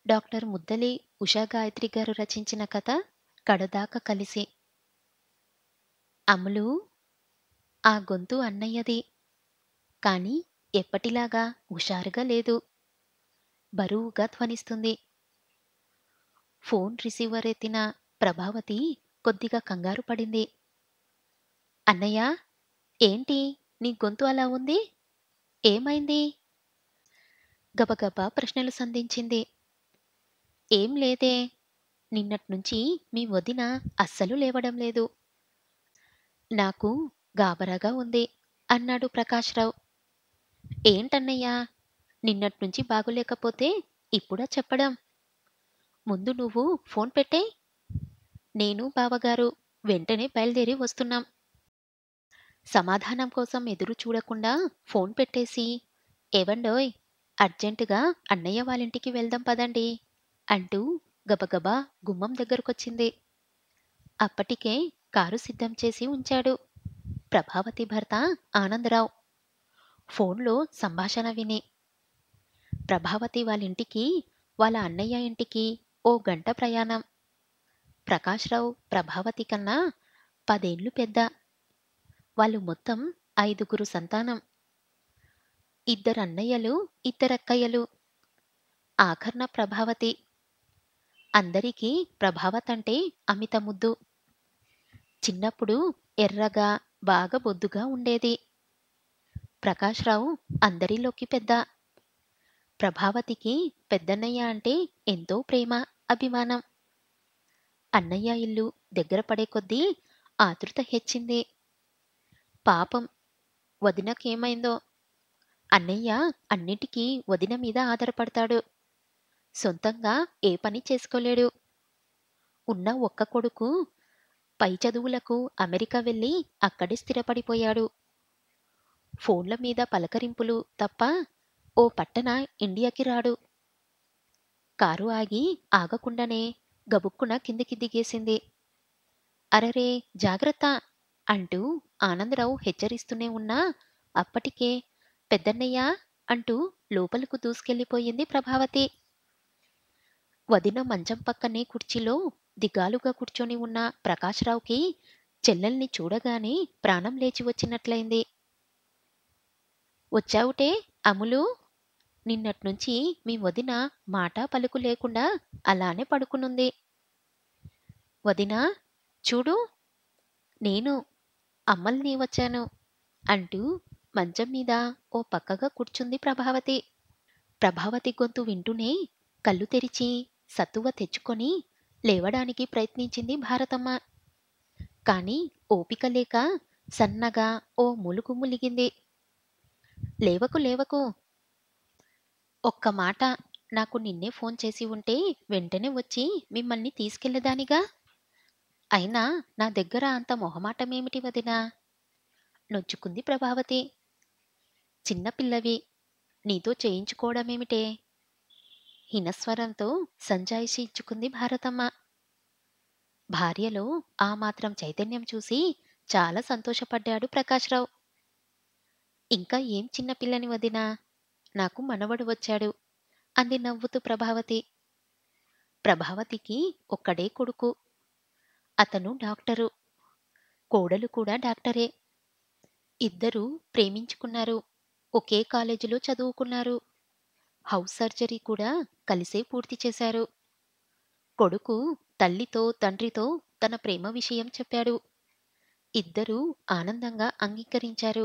Doctor ముద్దలి Usha Gayatri గారు రచించిన కథ కడదాకా కలిసి అమ్ములు ఆ గొంతు అన్నయ్యది కాని ఎప్పటిలాగా హుషారుగా లేదు బరువుగా ధ్వనిస్తుంది ఫోన్ రిసీవర్ ఎత్తిన ప్రభావతి కొద్దిగా కంగారు పడింది అన్నయ్య ఏంటి నీ గొంతు అలా ఉంది ఏమైంది గబగబా ప్రశ్నలు సంధించింది ఏం లేదే నిన్నట్నుంచి మీ వదిన అస్సలు లేవడం లేదు నాకు గాబరాగా ఉంది అన్నాడు ప్రకాశ్రావు ఏంటన్నయ్యా నిన్నట్నుంచి బాగులేకపోతే ఇప్పుడా చెప్పడం ముందు నువ్వు ఫోన్ పెట్టే నేను బావగారు వెంటనే బయలుదేరి వస్తున్నాం సమాధానం కోసం ఎదురు చూడకుండా ఫోన్ పెట్టేసి ఏవండోయ్ అర్జెంటుగా అన్నయ్య వాళ్ళింటికి వెళ్దాం పదండి అంటూ గబగబా గుమ్మం దగ్గరకొచ్చింది అప్పటికే కారు సిద్ధం చేసి ఉంచాడు ప్రభావతి భర్త ఆనందరావు ఫోన్లో సంభాషణ విని ప్రభావతి వాళ్ళింటికి వాళ్ళ అన్నయ్య ఇంటికి ఓ గంట ప్రయాణం ప్రకాశ్రావు ప్రభావతి కన్నా పదేండ్లు పెద్ద వాళ్ళు మొత్తం ఐదుగురు సంతానం ఇద్దరు అన్నయ్యలు ఇద్దరక్కయ్యలు ఆఖర్న ప్రభావతి అందరికీ ప్రభావతంటే అమిత ముద్దు చిన్నప్పుడు ఎర్రగా బాగా బొద్దుగా ఉండేది ప్రకాశ్రావు అందరిలోకి పెద్ద ప్రభావతికి పెద్దన్నయ్య అంటే ఎంతో ప్రేమ అభిమానం అన్నయ్య ఇల్లు దగ్గర పడే కొద్దీ ఆతృత హెచ్చింది పాపం వదినకేమైందో అన్నయ్య అన్నిటికీ వదిన మీద ఆధారపడతాడు సొంతంగా ఏ పని చేసుకోలేడు ఉన్న ఒక్క కొడుకు పై చదువులకు అమెరికా వెళ్ళి అక్కడే స్థిరపడిపోయాడు ఫోన్ల మీద పలకరింపులు తప్ప ఓ పట్టణ ఇండియాకి రాడు కారు ఆగి ఆగకుండానే గబుక్కున కిందికి దిగేసింది అరరే జాగ్రత్త అంటూ ఆనందరావు హెచ్చరిస్తూనే ఉన్నా అప్పటికే పెద్దన్నయ్య అంటూ లోపలకు దూసుకెళ్ళిపోయింది ప్రభావతి వదిన మంచం పక్కనే కుర్చీలో దిగాలుగా కూర్చొని ఉన్న ప్రకాశ్రావుకి చెల్లెల్ని చూడగానే ప్రాణం లేచి వచ్చినట్లయింది వచ్చావుటే అములు నిన్నట్నుంచి మీ వదిన మాట పలుకు లేకుండా అలానే పడుకునుంది వదిన చూడు నేను అమ్మల్ని వచ్చాను అంటూ మంచం మీద ఓ పక్కగా కూర్చుంది ప్రభావతి ప్రభావతి గొంతు వింటూనే కళ్ళు తెరిచి సత్తువ తెచ్చుకొని లేవడానికి ప్రయత్నించింది భారతమ్మ కాని ఓపిక లేక సన్నగా ఓ ములుగు ములిగింది లేవకు లేవకు ఒక్క మాట నాకు నిన్నే ఫోన్ చేసి ఉంటే వెంటనే వచ్చి మిమ్మల్ని తీసుకెళ్లేదానిగా అయినా నా దగ్గర అంత మొహమాటమేమిటి వదినా నొచ్చుకుంది ప్రభావతి చిన్నపిల్లవి నీతో చేయించుకోవడమేమిటే హినస్వరంతో సంజాయిషి ఇచ్చుకుంది భారతమ్మ భార్యలో ఆ మాత్రం చైతన్యం చూసి చాలా సంతోషపడ్డాడు ప్రకాశ్రావు ఇంకా ఏం చిన్నపిల్లని వదినా నాకు మనవడు వచ్చాడు అంది నవ్వుతూ ప్రభావతి ప్రభావతికి ఒక్కడే కొడుకు అతను డాక్టరు కోడలు కూడా డాక్టరే ఇద్దరూ ప్రేమించుకున్నారు ఒకే కాలేజీలో చదువుకున్నారు హౌస్ సర్జరీ కూడా కలిసే పూర్తి చేశారు కొడుకు తల్లితో తండ్రితో తన ప్రేమ విషయం చెప్పాడు ఇద్దరూ ఆనందంగా అంగీకరించారు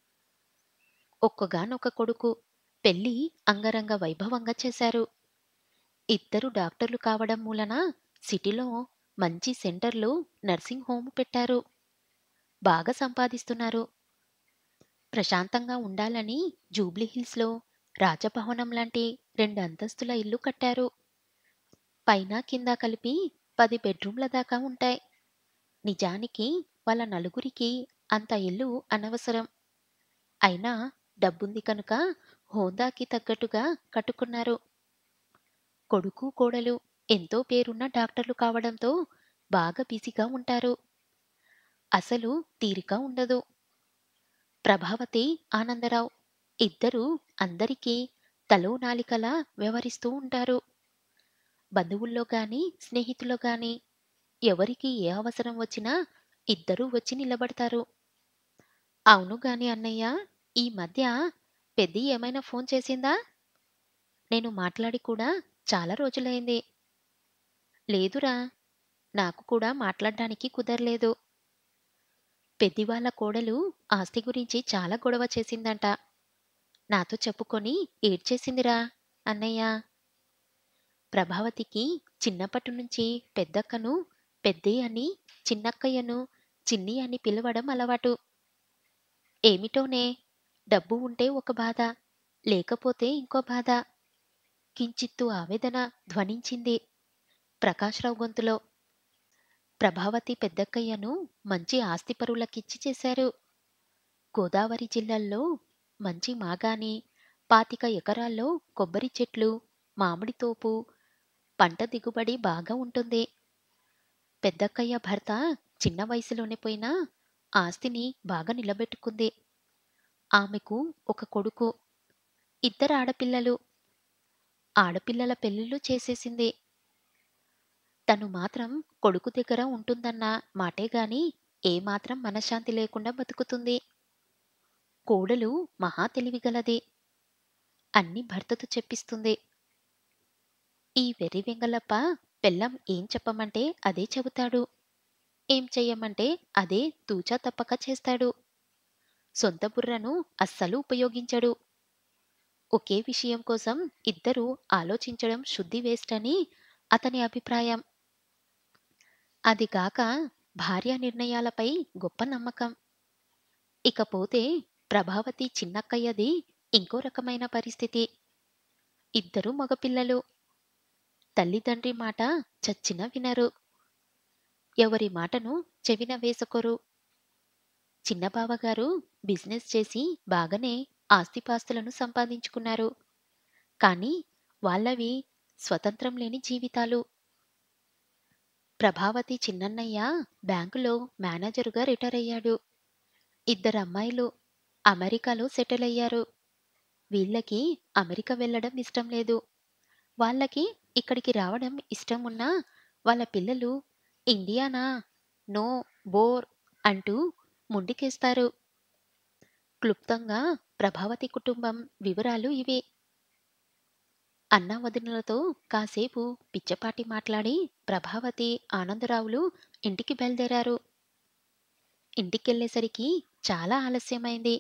ఒక్కగానొక్క కొడుకు పెళ్లి అంగరంగ వైభవంగా చేశారు ఇద్దరు డాక్టర్లు కావడం మూలన సిటీలో మంచి సెంటర్లో నర్సింగ్ హోమ్ పెట్టారు బాగా సంపాదిస్తున్నారు ప్రశాంతంగా ఉండాలని జూబ్లీ హిల్స్లో రాజభవనం లాంటి రెండు అంతస్తుల ఇల్లు కట్టారు పైన కింద కలిపి పది బెడ్రూమ్ల దాకా ఉంటాయి నిజానికి వాళ్ళ నలుగురికి అంత ఇల్లు అనవసరం అయినా డబ్బుంది కనుక హోందాకి తగ్గట్టుగా కట్టుకున్నారు కొడుకు కోడలు ఎంతో పేరున్న డాక్టర్లు కావడంతో బాగా బిజీగా ఉంటారు అసలు తీరిక ఉండదు ప్రభావతి ఆనందరావు ఇద్దరూ అందరికీ తలో నాలికలా వ్యవహరిస్తూ ఉంటారు బంధువుల్లో గాని, స్నేహితుల్లో గాని ఎవరికి ఏ అవసరం వచ్చినా ఇద్దరూ వచ్చి నిలబడతారు. అవును గాని అన్నయ్య, ఈ మధ్య పెద్ది ఏమైనా ఫోన్ చేసిందా? నేను మాట్లాడి కూడా చాలా రోజులైంది. లేదురా! నాకు కూడా మాట్లాడ్డానికి కుదరలేదు. పెద్ది వాళ్ళ కోడలు ఆస్తి గురించి చాలా గొడవ చేసిందంట. నాతో చెప్పుకొని ఏడ్చేసిందిరా అన్నయ్య. ప్రభావతికి చిన్నప్పటి నుంచి పెద్దక్కను పెద్దే అని, చిన్నక్కయ్యను చిన్ని అని పిలవడం అలవాటు. ఏమిటోనే డబ్బు ఉంటే ఒక బాధ, లేకపోతే ఇంకో బాధ. కించిత్తు ఆవేదన ధ్వనించింది ప్రకాశ్‌రావు గొంతులో. ప్రభావతి పెద్దక్కయ్యను మంచి ఆస్తిపరులకిచ్చి చేశారు. గోదావరి జిల్లాల్లో మంచి మాగాణి, పాతిక ఎకరాల్లో కొబ్బరి చెట్లు, మామిడి తోపు, పంట దిగుబడి బాగా ఉంటుంది. పెద్దక్కయ్య భర్త చిన్న వయసులోనే పోయినా ఆస్తిని బాగా నిలబెట్టుకుంది. ఆమెకు ఒక కొడుకు, ఇద్దరు ఆడపిల్లలు. ఆడపిల్లల పెళ్ళిళ్ళు చేసేసింది. తను మాత్రం కొడుకు దగ్గర ఉంటుందన్న మాటేగాని ఏమాత్రం మనశ్శాంతి లేకుండా బతుకుతుంది. కోడలు మహా తెలివిగలది. అన్నీ భర్తతో చెప్పిస్తుంది. ఈ వెర్రి వెంగళప్ప పెళ్ళాం ఏం చెప్పమంటే అదే చెబుతాడు. ఏం చెయ్యమంటే అదే తూచా తప్పక చేస్తాడు. సొంత బుర్రను అస్సలు ఉపయోగించడు. ఒకే విషయం కోసం ఇద్దరూ ఆలోచించడం శుద్ధి వేస్టని అతని అభిప్రాయం. అదిగాక భార్య నిర్ణయాలపై గొప్ప నమ్మకం. ఇకపోతే ప్రభావతి చిన్నక్కయ్యది ఇంకో రకమైన పరిస్థితి. ఇద్దరూ మగపిల్లలు. తల్లిదండ్రి మాట చచ్చినా వినరు. ఎవరి మాటను చెవిన వేసుకోరు. చిన్న బావగారు బిజినెస్ చేసి బాగానే ఆస్తిపాస్తులను సంపాదించుకున్నారు. కానీ వాళ్ళవి స్వతంత్రం లేని జీవితాలు. ప్రభావతి చిన్నన్నయ్య బ్యాంకులో మేనేజరుగా రిటైరయ్యాడు. ఇద్దరమ్మాయిలు అమెరికాలో సెటిలయ్యారు. వీళ్ళకి అమెరికా వెళ్ళడం ఇష్టం లేదు. వాళ్ళకి ఇక్కడికి రావడం ఇష్టమున్నా వాళ్ళ పిల్లలు ఇండియానా? నో బోర్ అంటూ ముందుకేస్తారు. క్లుప్తంగా ప్రభావతి కుటుంబం వివరాలు ఇవే. అన్నావదినలతో కాసేపు పిచ్చపాటి మాట్లాడి ప్రభావతి, ఆనందరావులు ఇంటికి బయలుదేరారు. ఇంటికెళ్ళేసరికి చాలా ఆలస్యమైంది.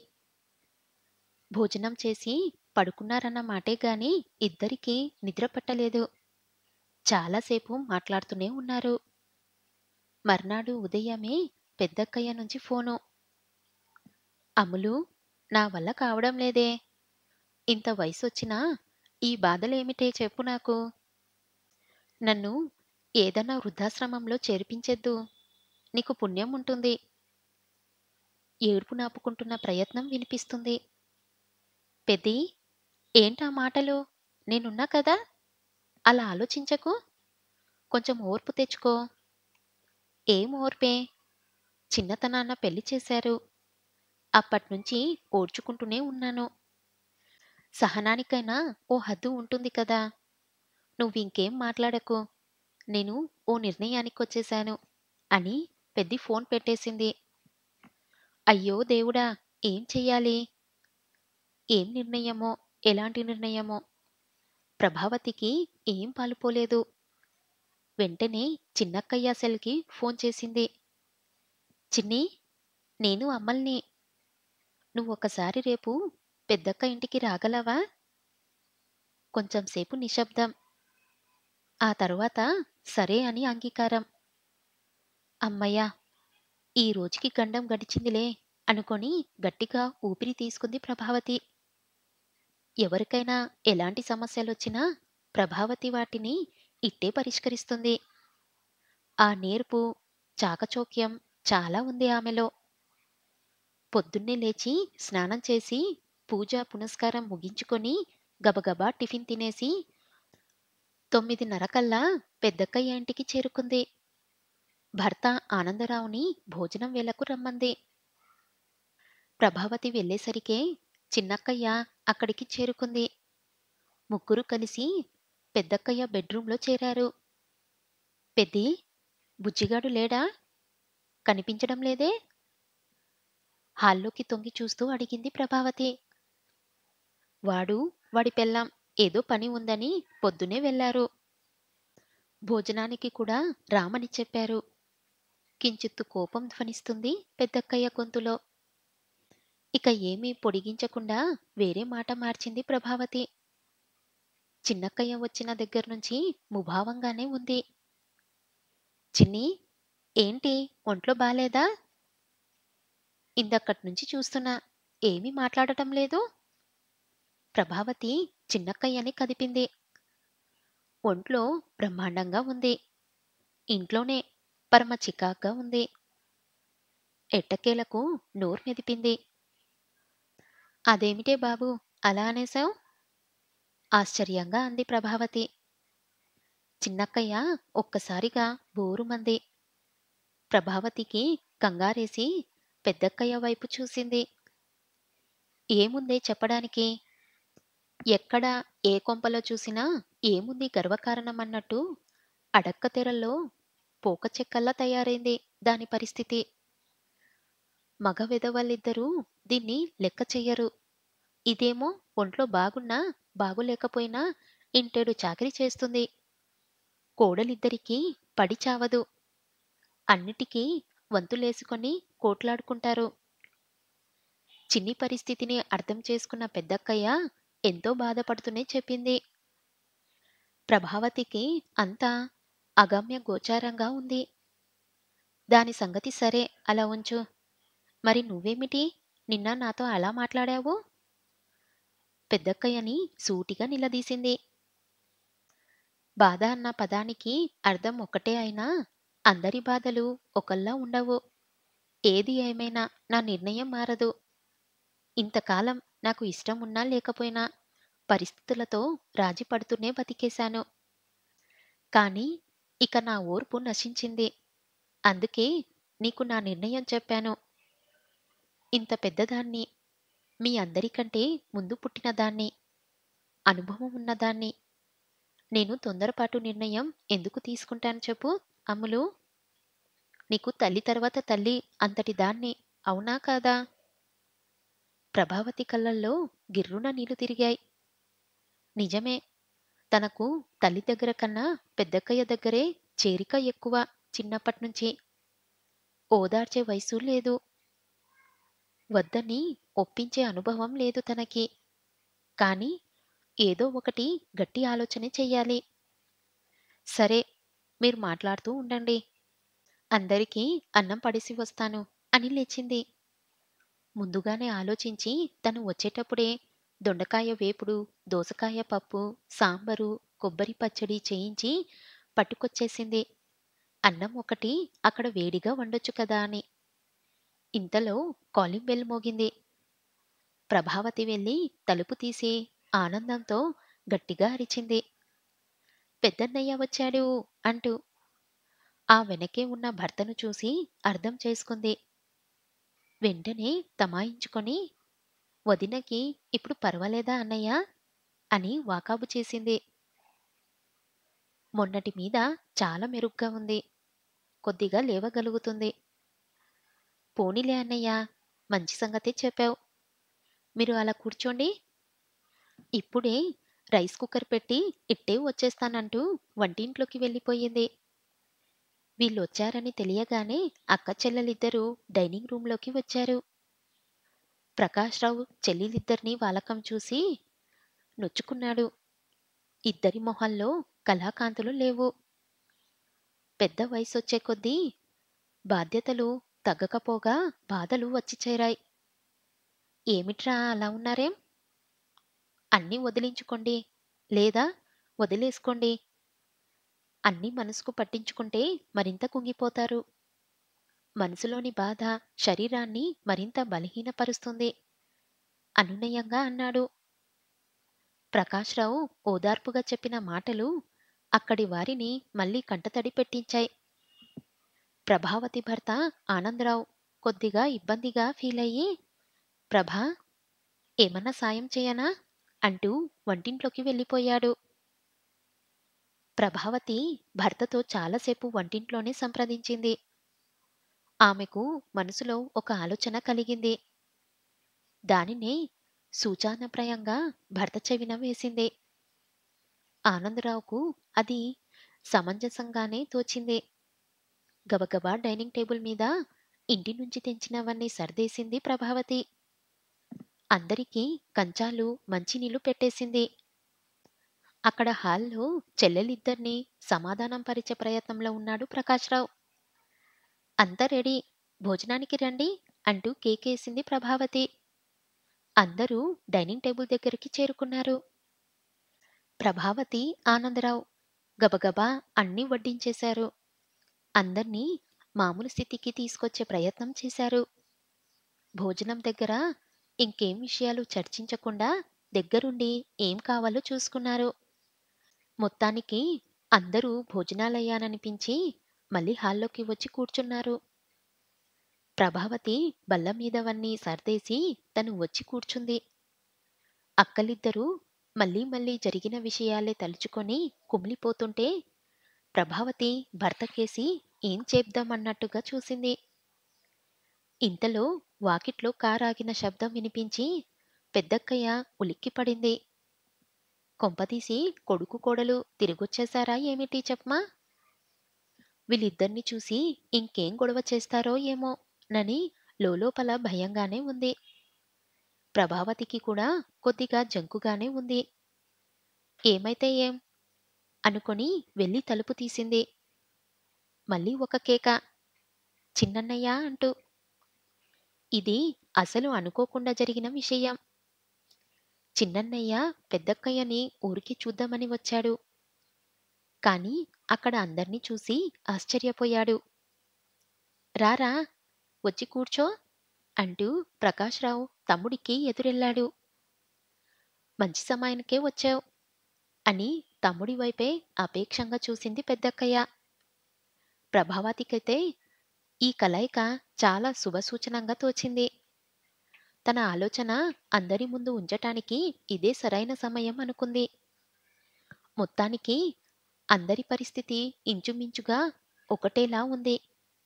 భోజనం చేసి పడుకున్నారన్న మాటే గాని ఇద్దరికీ నిద్ర పట్టలేదు. చాలాసేపు మాట్లాడుతూనే ఉన్నారు. మర్నాడు ఉదయమే పెద్దక్కయ్య నుంచి ఫోను. అమ్ములూ! నా వల్ల కావడం లేదే. ఇంత వయసొచ్చినా ఈ బాధలేమిటే చెప్పు నాకు. నన్ను ఏదన్నా వృద్ధాశ్రమంలో చేర్పించెద్దు. నీకు పుణ్యం ఉంటుంది. ఏడుపునాపుకుంటున్న ప్రయత్నం వినిపిస్తుంది. పెద్దీ! ఏంటా మాటలు? నేనున్నా కదా! అలా ఆలోచించకు. కొంచెం ఓర్పు తెచ్చుకో. ఏం ఓర్పే? చిన్నతనాన పెళ్లి చేశారు. అప్పట్నుంచి ఓర్చుకుంటూనే ఉన్నాను. సహనానికైనా ఓ హద్దు ఉంటుంది కదా! నువ్వింకేం మాట్లాడకు. నేను ఓ నిర్ణయానికొచ్చేశాను అని పెద్ది ఫోన్ పెట్టేసింది. అయ్యో దేవుడా! ఏం చెయ్యాలి? ఏం నిర్ణయమో, ఎలాంటి నిర్ణయమో? ప్రభావతికి ఏం పాలుపోలేదు. వెంటనే చిన్నక్కయ్య సెల్‌కి ఫోన్ చేసింది. చిన్నీ! నేను అమ్మల్ని. నువ్వొకసారి రేపు పెద్దక్క ఇంటికి రాగలవా? కొంచెంసేపు నిశ్శబ్దం. ఆ తరువాత సరే అని అంగీకారం. అమ్మయ్య! ఈ రోజుకి గండం గడిచిందిలే అనుకొని గట్టిగా ఊపిరి తీసుకుంది ప్రభావతి. ఎవరికైనా ఎలాంటి సమస్యలొచ్చినా ప్రభావతి వాటిని ఇట్టే పరిష్కరిస్తుంది. ఆ నేర్పు, చాకచోక్యం చాలా ఉంది ఆమెలో. పొద్దున్నే లేచి స్నానం చేసి పూజ పునస్కారం ముగించుకొని గబగబా టిఫిన్ తినేసి తొమ్మిదిన్నర కల్లా పెద్దక్కయ్య ఇంటికి చేరుకుంది. భర్త ఆనందరావుని భోజనం వేళకు రమ్మంది. ప్రభావతి వెళ్ళేసరికే చిన్నక్కయ్య అక్కడికి చేరుకుంది. ముగ్గురూ కలిసి పెద్దక్కయ్య బెడ్రూంలో చేరారు పెద్ది బుజ్జిగాడు లేడా కనిపించడం లేదే హాల్లోకి తొంగి చూస్తూ అడిగింది ప్రభావతి వాడు వాడి పెళ్ళాం ఏదో పని ఉందని పొద్దునే వెళ్లారు భోజనానికి కూడా రామని చెప్పారు కించిత్తు కోపం ధ్వనిస్తుంది పెద్దక్కయ్య గొంతులో ఇక ఏమీ పొడిగించకుండా వేరే మాట మార్చింది ప్రభావతి చిన్నక్కయ్య వచ్చిన దగ్గర నుంచి ముభావంగానే ఉంది చిన్ని ఏంటి ఒంట్లో బాలేదా ఇందక్కడి నుంచి చూస్తున్నా ఏమీ మాట్లాడటం లేదు ప్రభావతి చిన్నక్కయ్యని కదిపింది ఒంట్లో బ్రహ్మాండంగా ఉంది ఇంట్లోనే పరమ చికాగ్గా ఉంది ఎట్టకేలకు నోరు మెదిపింది అదేమిటే బాబు అలా అనేశావు ఆశ్చర్యంగా అంది ప్రభావతి చిన్నక్కయ్య ఒక్కసారిగా బోరుమంది ప్రభావతికి కంగారేసి పెద్దక్కయ్య వైపు చూసింది ఏముందే చెప్పడానికి ఎక్కడ ఏ కొంపలో చూసినా ఏముంది గర్వకారణమన్నట్టు అడక్కతెరల్లో పోక చెక్కల్లా తయారైంది దాని పరిస్థితి మగ విధవలిద్దరూ దీన్ని లెక్క చెయ్యరు ఇదేమో ఒంట్లో బాగున్నా బాగులేకపోయినా ఇంటేడు చాకరీ చేస్తుంది కోడలిద్దరికీ పడి చావదు అన్నిటికీ వంతులేసుకొని కోట్లాడుకుంటారు చిన్ని పరిస్థితిని అర్థం చేసుకున్న పెద్దక్కయ్య ఎంతో బాధపడుతూనే చెప్పింది ప్రభావతికి అంతా అగమ్య గోచారంగా ఉంది దాని సంగతి సరే అలా ఉంచు మరి నువ్వేమిటి నిన్న నాతో అలా మాట్లాడావు పెద్దక్కయ్యని సూటిగా నిలదీసింది బాధ అన్న పదానికి అర్థం ఒకటే అయినా అందరి బాధలు ఒకల్లా ఉండవు ఏది ఏమైనా నా నిర్ణయం మారదు ఇంతకాలం నాకు ఇష్టం ఉన్నా లేకపోయినా పరిస్థితులతో రాజీ పడుతూనే బతికేశాను కానీ ఇక నా ఓర్పు నశించింది అందుకే నీకు నా నిర్ణయం చెప్పాను ఇంత పెద్దదాన్ని మీ అందరికంటే ముందు పుట్టిన దాన్ని అనుభవం ఉన్నదాన్ని నేను తొందరపాటు నిర్ణయం ఎందుకు తీసుకుంటాను చెప్పు అమ్ములు నీకు తల్లి తర్వాత తల్లి అంతటి దాన్ని అవునా కాదా ప్రభావతి కళ్ళల్లో గిర్రున నీళ్లు తిరిగాయి నిజమే తనకు తల్లి దగ్గర కన్నా పెద్దక్కయ్య దగ్గరే చేరిక ఎక్కువ చిన్నప్పటినుంచి ఓదార్చే వయసు లేదు వద్దని ఒప్పించే అనుభవం లేదు తనకి కాని ఏదో ఒకటి గట్టి ఆలోచన చెయ్యాలి సరే మీరు మాట్లాడుతూ ఉండండి అందరికీ అన్నం పడేసి వస్తాను అని లేచింది ముందుగానే ఆలోచించి తను వచ్చేటప్పుడే దొండకాయ వేపుడు దోసకాయ పప్పు సాంబరు కొబ్బరి పచ్చడి చేయించి పట్టుకొచ్చేసింది అన్నం ఒకటి అక్కడ వేడిగా వండొచ్చు కదా అని ఇంతలో కాలింగ్ బెల్ మోగింది ప్రభావతి వెళ్ళి తలుపు తీసి ఆనందంతో గట్టిగా అరిచింది పెద్దన్నయ్య వచ్చాడు అంటూ ఆ వెనకే ఉన్న భర్తను చూసి అర్థం చేసుకుంది వెంటనే తమాయించుకొని వదినకి ఇప్పుడు పర్వాలేదా అన్నయ్య అని వాకాబు చేసింది మొన్నటి మీద చాలా మెరుగ్గా ఉంది కొద్దిగా లేవగలుగుతుంది పోనీలే అన్నయ్య మంచి సంగతే చెప్పావు మీరు అలా కూర్చోండి ఇప్పుడే రైస్ కుక్కర్ పెట్టి ఇట్టే వచ్చేస్తానంటూ వంటింట్లోకి వెళ్ళిపోయింది వీళ్ళొచ్చారని తెలియగానే అక్క చెల్లెలిద్దరూ డైనింగ్ రూంలోకి వచ్చారు ప్రకాశ్రావు చెల్లిలిద్దరినీ వాలకం చూసి నొచ్చుకున్నాడు ఇద్దరి మొహంలో కళాకాంతులు లేవు పెద్ద వయసొచ్చే కొద్దీ బాధ్యతలు తగ్గకపోగా బాధలు వచ్చి చేరాయి ఏమిట్రా అలా ఉన్నారేం అన్నీ వదిలించుకోండి లేదా వదిలేసుకోండి అన్నీ మనసుకు పట్టించుకుంటే మరింత కుంగిపోతారు మనసులోని బాధ శరీరాన్ని మరింత బలహీనపరుస్తుంది అనునయంగా అన్నాడు ప్రకాశ్రావు ఓదార్పుగా చెప్పిన మాటలు అక్కడి వారిని మళ్ళీ కంటతడి పెట్టించాయి ప్రభావతి భర్త ఆనందరావు కొద్దిగా ఇబ్బందిగా ఫీలయ్యి ప్రభా ఏమన్నా సాయం చేయనా అంటూ వంటింట్లోకి వెళ్ళిపోయాడు ప్రభావతి భర్తతో చాలాసేపు వంటింట్లోనే సంప్రదించింది. ఆమెకు మనసులో ఒక ఆలోచన కలిగింది. దానినే సూచనప్రాయంగా భర్త చెవిన వేసింది. ఆనందరావుకు అది సమంజసంగానే తోచింది. గబగబా డైనింగ్ టేబుల్ మీద ఇంటి నుంచి తెచ్చినవన్నీ సర్దేసింది ప్రభావతి. అందరికీ కంచాలు, మంచినీళ్ళు పెట్టేసింది. అక్కడ హాల్లో చెల్లెలిద్దర్నీ సమాధానం పరిచే ప్రయత్నంలో ఉన్నాడు ప్రకాశ్‌రావు. అంతా రెడీ. భోజనానికి రండి అంటూ కేకేసింది ప్రభావతి. అందరూ డైనింగ్ టేబుల్ దగ్గరికి చేరుకున్నారు. ప్రభావతి, ఆనందరావు గబగబా అన్నీ వడ్డించేశారు. అందర్నీ మామూలు స్థితికి తీసుకొచ్చే ప్రయత్నం చేశారు. భోజనం దగ్గర ఇంకేం విషయాలు చర్చించకుండా దగ్గరుండి ఏం కావాలో చూసుకున్నారు. మొత్తానికి అందరూ భోజనాలయ్యాననిపించి మళ్ళీ హాల్లోకి వచ్చి కూర్చున్నారు. ప్రభావతి బల్ల మీదవన్నీ సర్దేసి తను వచ్చి కూర్చుంది. అక్కలిద్దరూ మళ్ళీ మళ్ళీ జరిగిన విషయాలే తలుచుకొని కుమిలిపోతుంటే ప్రభావతి భర్తకేసి ఏం చేద్దామన్నట్టుగా చూసింది. ఇంతలో వాకిట్లో కారాగిన శబ్దం వినిపించి పెద్దక్కయ్య ఉలిక్కిపడింది. కొంపదీసి కొడుకు కోడలు తిరిగొచ్చేశారా ఏమిటి చెప్మా? వీళ్ళిద్దర్నీ చూసి ఇంకేం గొడవ చేస్తారో ఏమో నని లోలోపల భయంగానే ఉంది. ప్రభావతికి కూడా కొద్దిగా జంకుగానే ఉంది. ఏమైతే ఏం? అనుకొని వెళ్ళి తలుపు తీసింది. మళ్ళీ ఒక కేక. చిన్నన్నయ్యా అంటూ. ఇది అసలు అనుకోకుండా జరిగిన విషయం. చిన్నన్నయ్య పెద్దక్కయ్యని ఊరికి చూద్దామని వచ్చాడు. కాని అక్కడ అందర్నీ చూసి ఆశ్చర్యపోయాడు. రారా వచ్చి కూర్చో అంటూ ప్రకాశ్‌రావు తమ్ముడికి ఎదురెళ్ళాడు. మంచి సమయానికే వచ్చావ్ అని తమ్ముడి వైపే అపేక్షంగా చూసింది పెద్దక్కయ్య. ప్రభావతికైతే ఈ కలయిక చాలా శుభసూచనంగా తోచింది. తన ఆలోచన అందరి ముందు ఉంచటానికి ఇదే సరైన సమయం అనుకుంది. మొత్తానికి అందరి పరిస్థితి ఇంచుమించుగా ఒకటేలా ఉంది.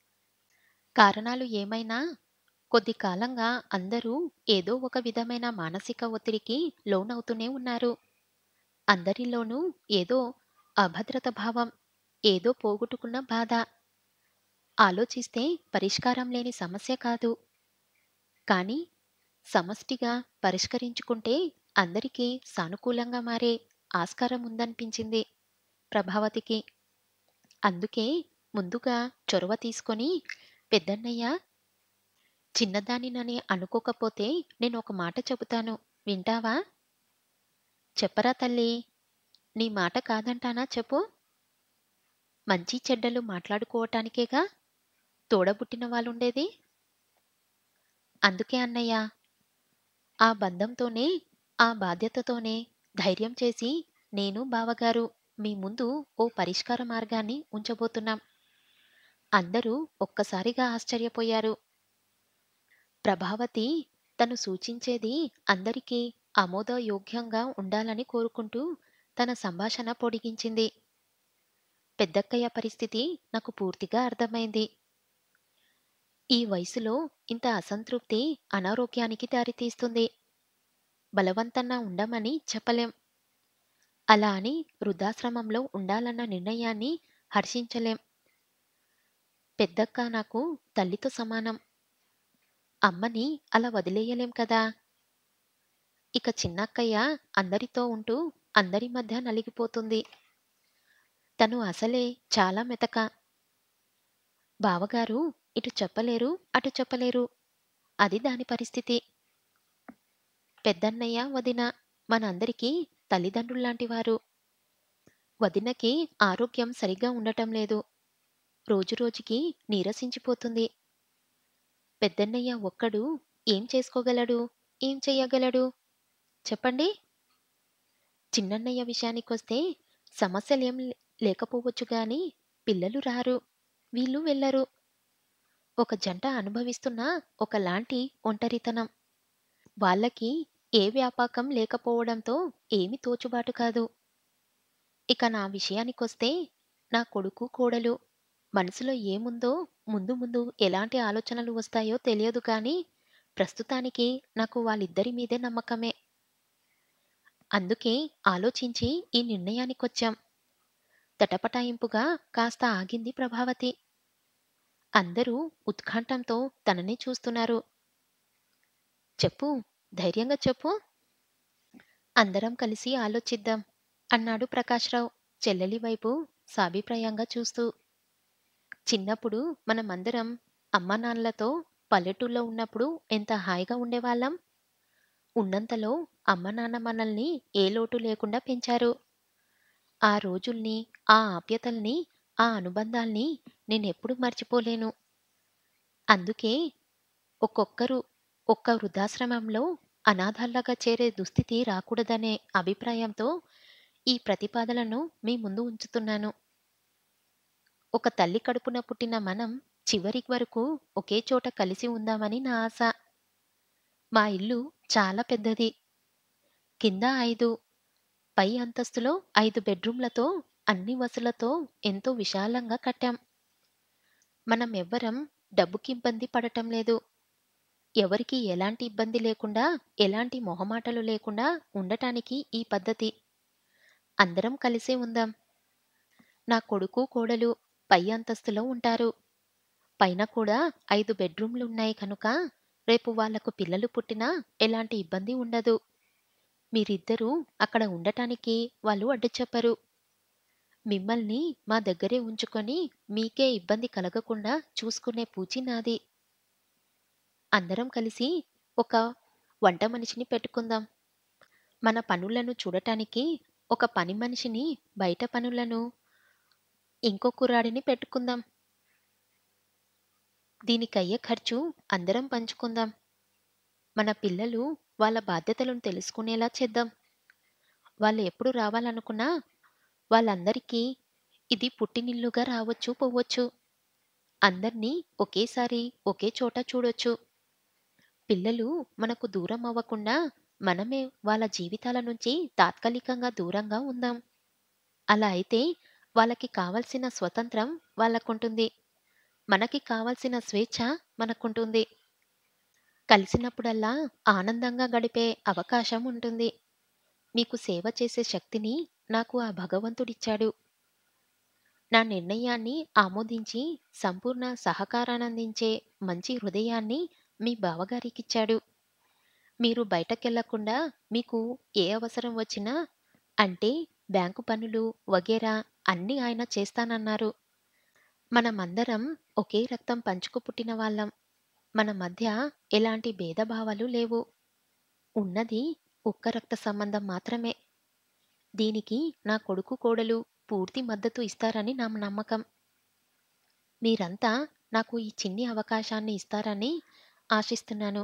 కారణాలు ఏమైనా కొద్ది కాలంగా అందరూ ఏదో ఒక విధమైన మానసిక ఒత్తిడికి లోనవుతూనే ఉన్నారు. అందరిలోనూ ఏదో అభద్రత భావం, ఏదో పోగొట్టుకున్న బాధ. ఆలోచిస్తే పరిష్కారం లేని సమస్య కాదు. కానీ సమష్టిగా పరిష్కరించుకుంటే అందరికీ సానుకూలంగా మారే ఆస్కారం ఉందనిపించింది ప్రభావతికి. అందుకే ముందుగా చొరవ తీసుకొని పెద్దన్నయ్య చిన్నదానినని అనుకోకపోతే నేనొక మాట చెబుతాను వింటావా? చెప్పరా తల్లీ! నీ మాట కాదంటానా చెప్పు? మంచి చెడ్డలు మాట్లాడుకోవటానికేగా తోడబుట్టిన వాళ్ళుండేది. అందుకే అన్నయ్యా! ఆ బంధంతోనే, ఆ బాధ్యతతోనే ధైర్యం చేసి నేను బావగారు మీ ముందు ఓ పరిష్కార మార్గాన్ని ఉంచబోతున్నాం. అందరూ ఒక్కసారిగా ఆశ్చర్యపోయారు. ప్రభావతి తను సూచించేది అందరికీ ఆమోదయోగ్యంగా ఉండాలని కోరుకుంటూ తన సంభాషణ పొడిగించింది. పెద్దక్కయ్య పరిస్థితి నాకు పూర్తిగా అర్థమైంది. ఈ వయసులో ఇంత అసంతృప్తి అనారోగ్యానికి దారితీస్తుంది. బలవంతాన ఉండమని చెప్పలేం. అలా అని వృద్ధాశ్రమంలో ఉండాలన్న నిర్ణయాన్ని హర్షించలేం. పెద్దక్క నాకు తల్లితో సమానం. అమ్మని అలా వదిలెయ్యలేం కదా! ఇక చిన్నక్కయ్య అందరితో ఉంటూ అందరి మధ్య నలిగిపోతుంది. తను అసలే చాలా మెతక. బావగారు ఇటు చెప్పలేరు, అటు చెప్పలేరు. అది దాని పరిస్థితి. పెద్దన్నయ్య, వదిన మనందరికీ తల్లిదండ్రుల్లాంటివారు. వదినకి ఆరోగ్యం సరిగ్గా ఉండటం లేదు. రోజురోజుకీ నీరసించిపోతుంది. పెద్దన్నయ్య ఒక్కడు ఏం చేసుకోగలడు? ఏం చెయ్యగలడు? చెప్పండి? చిన్నన్నయ్య విషయానికొస్తే సమస్యలేం లేకపోవచ్చు గాని పిల్లలు రారు. వీళ్ళు వెళ్ళరు. ఒక జంట అనుభవిస్తున్న ఒకలాంటి ఒంటరితనం. వాళ్ళకి ఏ వ్యాపకం లేకపోవడంతో ఏమీ తోచుబాటు కాదు. ఇక నా విషయానికొస్తే నా కొడుకు, కోడలు మనసులో ఏముందో ముందు ముందు ఎలాంటి ఆలోచనలు వస్తాయో తెలియదు కానీ, ప్రస్తుతానికి నాకు వాళ్ళిద్దరి మీదే నమ్మకమే. అందుకే ఆలోచించి ఈ నిర్ణయానికొచ్చాం. తటపటాయింపుగా కాస్త ఆగింది ప్రభావతి. అందరూ ఉత్కంఠంతో తననే చూస్తున్నారు. చెప్పు ధైర్యంగా చెప్పు. అందరం కలిసి ఆలోచిద్దాం అన్నాడు ప్రకాశ్‌రావు చెల్లెలి వైపు సాభిప్రాయంగా చూస్తూ. చిన్నప్పుడు మనమందరం అమ్మానాన్నలతో పల్లెటూళ్ళో ఉన్నప్పుడు ఎంత హాయిగా ఉండేవాళ్ళం. ఉన్నంతలో అమ్మానాన్న మనల్ని ఏ లోటు లేకుండా పెంచారు. ఆ రోజుల్ని, ఆ ఆప్యాయతల్ని, ఆ అనుబంధాల్ని నేనెప్పుడూ మర్చిపోలేను. అందుకే ఒక్కొక్కరు ఒక్క వృద్ధాశ్రమంలో అనాథల్లాగా చేరే దుస్థితి రాకూడదనే అభిప్రాయంతో ఈ ప్రతిపాదనను మీ ముందు ఉంచుతున్నాను. ఒక తల్లి కడుపున పుట్టిన మనం చివరి వరకు ఒకే చోట కలిసి ఉందామని నా ఆశ. మా ఇల్లు చాలా పెద్దది. కింద ఐదు, పై అంతస్తులో ఐదు బెడ్‌రూమ్‌లతో అన్ని వసతులతో ఎంతో విశాలంగా కట్టాం. మనమెవ్వరం డబ్బుకిబ్బంది పడటం లేదు. ఎవరికీ ఎలాంటి ఇబ్బంది లేకుండా, ఎలాంటి మొహమాటాలు లేకుండా ఉండటానికి ఈ పద్ధతి. అందరం కలిసే ఉందాం. నా కొడుకు, కోడలు పై అంతస్తులో ఉంటారు. పైన కూడా ఐదు బెడ్‌రూమ్‌లున్నాయి కనుక రేపు వాళ్లకు పిల్లలు పుట్టినా ఎలాంటి ఇబ్బంది ఉండదు. మీరిద్దరూ అక్కడ ఉండటానికి వాళ్ళు అడ్డు చెప్పరు. మిమ్మల్ని మా దగ్గరే ఉంచుకొని మీకే ఇబ్బంది కలగకుండా చూసుకునే పూచీ నాది. అందరం కలిసి ఒక వంట మనిషిని పెట్టుకుందాం. మన పనులను చూడటానికి ఒక పనిమనిషిని బయట పనులను ఇంకో కుర్రాడిని పెట్టుకుందాం. దీనికయ్యే ఖర్చు అందరం పంచుకుందాం. మన పిల్లలు వాళ్ళ బాధ్యతలను తెలుసుకునేలా చేద్దాం. వాళ్ళు ఎప్పుడు రావాలనుకున్నా వాళ్ళందరికీ ఇది పుట్టినిల్లుగా రావచ్చు పోవచ్చు. అందర్నీ ఒకేసారి ఒకే చోట చూడొచ్చు. పిల్లలు మనకు దూరం అవ్వకుండా మనమే వాళ్ళ జీవితాల నుంచి తాత్కాలికంగా దూరంగా ఉందాం. అలా అయితే వాళ్ళకి కావలసిన స్వతంత్రం వాళ్ళకుంటుంది. మనకి కావలసిన స్వేచ్ఛ మనకుంటుంది. కలిసినప్పుడల్లా ఆనందంగా గడిపే అవకాశం ఉంటుంది. మీకు సేవ చేసే శక్తిని నాకు ఆ భగవంతుడిచ్చాడు. నా నిర్ణయాన్ని ఆమోదించి సంపూర్ణ సహకారాన్నందించే మంచి హృదయాన్ని మీ బావగారికిచ్చాడు. మీరు బయటకెళ్ళకుండా మీకు ఏ అవసరం వచ్చినా అంటే బ్యాంకు పనులు వగైరా అన్నీ ఆయన చేస్తానన్నారు. మనమందరం ఒకే రక్తం పంచుకు పుట్టిన వాళ్ళం. మన మధ్య ఎలాంటి భేదభావాలు లేవు. ఉన్నది ఒక్క రక్త సంబంధం మాత్రమే. దీనికి నా కొడుకు, కోడలు పూర్తి మద్దతు ఇస్తారని నా నమ్మకం. మీరంతా నాకు ఈ చిన్ని అవకాశాన్ని ఇస్తారని ఆశిస్తున్నాను.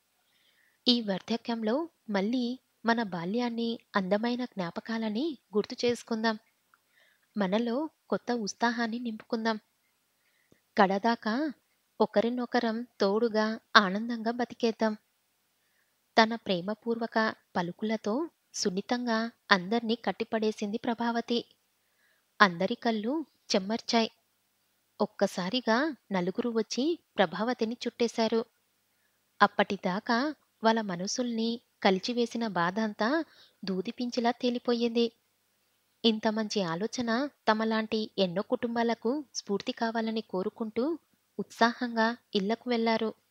ఈ వార్ధక్యంలో మళ్ళీ మన బాల్యాన్ని, అందమైన జ్ఞాపకాలని గుర్తు చేసుకుందాం. మనలో కొత్త ఉత్సాహాన్ని నింపుకుందాం. కడదాకా ఒకరినొకరం తోడుగా ఆనందంగా బతికేద్దాం. తన ప్రేమపూర్వక పలుకులతో సున్నితంగా అందర్నీ కట్టిపడేసింది ప్రభావతి. అందరి కళ్ళు చెమ్మర్చాయి. ఒక్కసారిగా నలుగురు వచ్చి ప్రభావతిని చుట్టేశారు. అప్పటిదాకా వాళ్ళ మనసుల్ని కలిచివేసిన బాధంతా దూదిపించిలా తేలిపోయింది. ఇంత మంచి ఆలోచన తమలాంటి ఎన్నో కుటుంబాలకు స్ఫూర్తి కావాలని కోరుకుంటూ ఉత్సాహంగా ఇళ్ళకు వెళ్లారు.